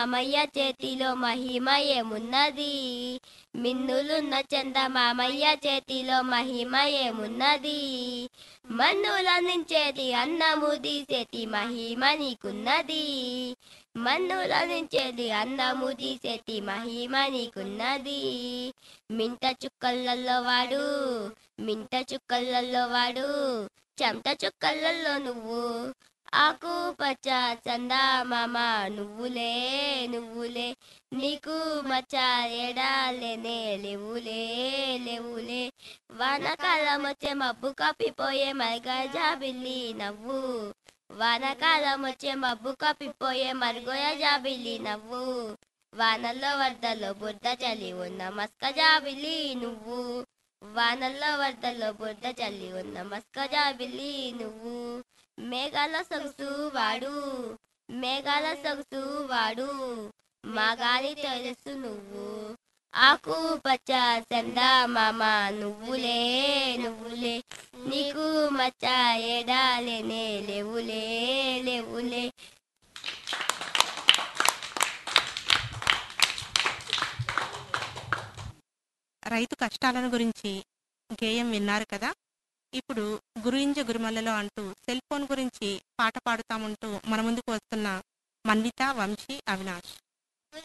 మామయ్య చేతిలో మహిమ ఏమున్నది మిన్నులున్న చంద మామయ్య చేతిలో మహిమ ఏమున్నది మన్నుల నుంచేది అన్నము తీసేటి మహిమ నీకున్నది మన్నుల నుంచేది అన్నము తీసేటి మహిమ నీకున్నది మింట చుక్కలలో వాడు మింట చుక్కలలో వాడు చెమట చుక్కలలో నువ్వు ఆకు పచ్చ చందా మామ నువ్వులే నువ్వులే నీకు మచ్చ ఎడాలేనే లేవులే లేవులే వానకాలం వచ్చే మబ్బు కప్పిపోయే మరిగజ బిల్లి నవ్వు వానకాలం వచ్చే మబ్బు కప్పిపోయే మరుగోయ జాబిల్లి నవ్వు వానల్లో వరదలో బురద చలి ఉన్న మస్క జాబిల్లి నువ్వు వానల్లో వరదల్లో బురద చల్లి ఉన్న మస్క జాబిల్లి నువ్వు మేఘాల సొగసు వాడు మేఘాల సొగసు వాడు మాగాలి తెలుసు నువ్వు ఆకు పచ్చ చంద మామ నువ్వులే నువ్వులే నీకు మచ్చ ఎడాలేనే లేవులే లేవులే రైతు కష్టాలను గురించి గేయం విన్నారు కదా ఇప్పుడు గురుయింజ గురుమల్లలో అంటూ సెల్ ఫోన్ గురించి పాట పాడుతామంటూ మన ముందుకు వస్తున్న మన్విత వంశీ అవినాష్